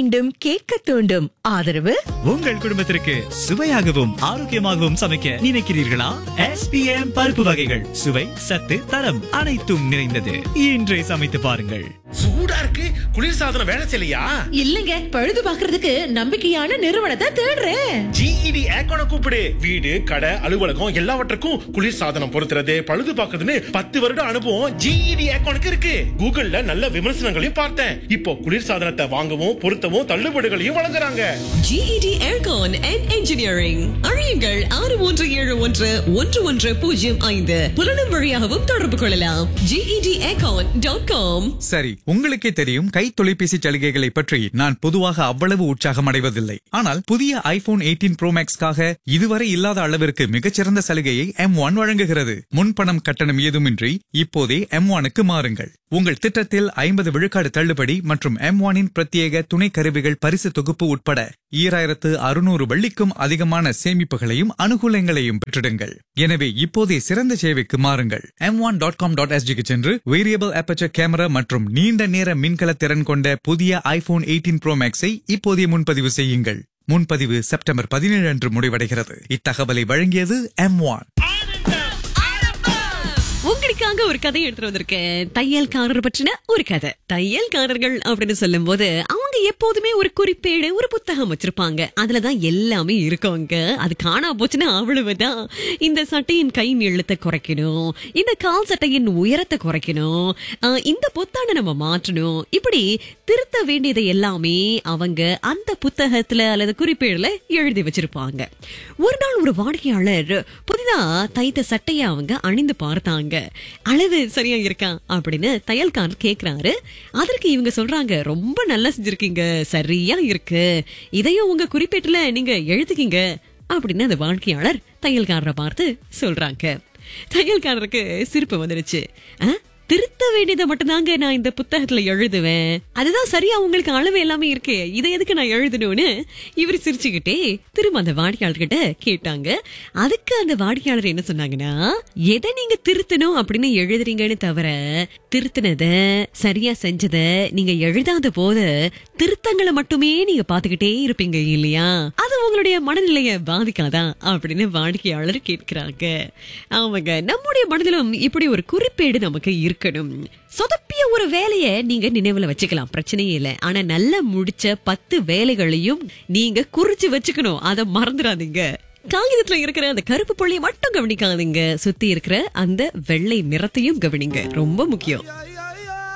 வேண்டும் கேட்க தூண்டும் ஆதரவு உங்கள் குடும்பத்திற்கு சுவையாகவும் ஆரோக்கியமாகவும் சமைக்க நினைக்கிறீர்களா எஸ்பிஎம் பருப்பு வகைகள் சுவை சத்து தரம் அனைத்தும் நிறைந்தது இன்றே சமைத்து பாருங்கள் சூடா இருக்கு குளிர்சாதனம் வேலை செய்யலையா இல்லங்க பழுது பாக்குறதுக்கு நம்பிக்கையான நிறுவனத்தை தேடுறேன் ஜிஇடி ஏக்கோன கூப்பிடு வீடு கடை அலுவலகம் எல்லாவற்றுக்கும் குளிர்சாதனம் பொருத்துறது பழுது பார்க்கறதுன்னு பத்து வருட அனுபவம் ஜிஇடி ஏக்கோனுக்கு இருக்கு கூகுள்ல நல்ல விமர்சனங்களையும் பார்த்தேன் இப்போ குளிர்சாதனத்தை வாங்கவும் பொருத்தவும் தள்ளுபடிகளையும் வழங்குறாங்க GED Aircon and Engineering அழியுங்கள் ஆறு மூன்று ஏழு ஒன்று ஒன்று ஒன்று பூஜ்ஜியம் ஐந்து புலனும் வழியாகவும் தொடர்பு கொள்ளலாம் GED Aircon டாட் காம் சரி உங்களுக்கே தெரியும் கை தொலைபேசி சலுகைகளை பற்றி நான் பொதுவாக அவ்வளவு உற்சாகம் அடைவதில்லை ஆனால் புதிய ஐபோன் 18 ப்ரோ மேக்ஸ்க்காக இதுவரை இல்லாத அளவிற்கு மிகச்சிறந்த சலுகையை எம் ஒன் வழங்குகிறது முன்பணம் கட்டணம் ஏதுமின்றி இப்போதே எம் ஒனுக்கு மாறுங்கள் உங்கள் திட்டத்தில் ஐம்பது விழுக்காடு தள்ளுபடி மற்றும் எம் ஒனின் பிரத்யேக துணை கருவிகள் பரிசு தொகுப்பு உட்பட ஈராயிரத்து அறுநூறு வெள்ளிக்கும் அதிகமான சேமிப்புகளையும் அனுகூலங்களையும் பெற்றிடுங்கள் எனவே இப்போதே சிறந்த சேவைக்கு மாறுங்கள் M one dot com dot எஸ்டிக்கு சென்று வேரியபிள் அபச்சர் கேமரா மற்றும் நீண்ட நேர மின்கல திறன் கொண்ட புதிய ஐபோன் 18 ப்ரோ மேக்ஸை இப்போதே முன்பதிவு செய்யுங்கள் முன்பதிவு செப்டம்பர் பதினேழு அன்று முடிவடைகிறது இத்தகவலை வழங்கியது எம் ஒன் உங்களுக்காக ஒரு கதை எடுத்துட்டு வந்திருக்கேன் தையல்காரர் பற்றின ஒரு கதை தையல்காரர்கள் அப்படின்னு சொல்லும் போது அவங்க எப்போதுமே ஒரு குறிப்பேடு ஒரு புத்தகம் வச்சிருப்பாங்க அதுலதான் எல்லாமே இருக்குங்க அது காணா போச்சுன்னா அவ்வளவுதான் இந்த சட்டையின் கை நீளத்தை குறைக்கணும் இந்த கால் சட்டையின் உயரத்தை குறைக்கணும் ஆஹ், இந்த பொத்தானை நம்ம மாற்றணும் இப்படி திருத்த வேண்டியதை எல்லாமே அவங்க அந்த புத்தகத்துல அல்லது குறிப்பேடுல எழுதி வச்சிருப்பாங்க ஒரு நாள் ஒரு வாடிக்கையாளர் புதிதா தைத்த சட்டையை அவங்க அணிந்து பார்த்தாங்க அளவு சரியா இருக்கா அப்படின்னு தையல்காரர் கேக்குறாரு அதற்கு இவங்க சொல்றாங்க ரொம்ப நல்லா செஞ்சிருக்கீங்க சரியா இருக்கு இதையும் உங்க குறிப்பேட்டுல நீங்க எழுதுக்கீங்க அப்படின்னு அந்த வாடிக்கையாளர் தையல்காரரை பார்த்து சொல்றாங்க தையல்காரருக்கு சிரிப்பு வந்துருச்சு "ஆ, திருத்த வேண்டியதை மட்டும்தாங்க நான் இந்த புத்தகத்துல எழுதுவேன் அதுதான் சரியா உங்களுக்கு அளவு எல்லாமே இருக்கு இதை எதுக்கு நான் எழுதணும்னு இவர் சிரிச்சுக்கிட்டே திரும்ப அந்த வாடிக்கையாளர்கிட்ட கேட்டாங்க அதுக்கு அந்த வாடிக்கையாளர் என்ன சொன்னாங்கன்னா எதை நீங்க திருத்தணும் அப்படின்னு எழுதுறீங்கன்னு தவிர திருத்தினத சரியா செஞ்சத நீங்க எழுதாத போது திருத்தங்களை மட்டுமே நீங்க பாத்துக்கிட்டே இருப்பீங்க இல்லையா அது உங்களுடைய மனநிலைய பாதிக்காதா அப்படின்னு வாடிக்கையாளர் கேட்கிறாங்க ஆமாங்க நம்முடைய மனதிலும் இப்படி ஒரு குறிப்பேடு நமக்கு இருக்கணும் சொதப்பிய ஒரு வேலைய நீங்க நினைவுல வச்சுக்கலாம் பிரச்சனையே இல்ல ஆனா நல்லா முடிச்ச பத்து வேலைகளையும் நீங்க குறிச்சு வச்சுக்கணும் அதை மறந்துடாதீங்க காகிதத்துல இருக்கிற அந்த கருப்பு புள்ளியை மட்டும் கவனிக்காதீங்க சுத்தி இருக்கிற அந்த வெள்ளை நிறத்தையும் கவனிங்க ரொம்ப முக்கியம்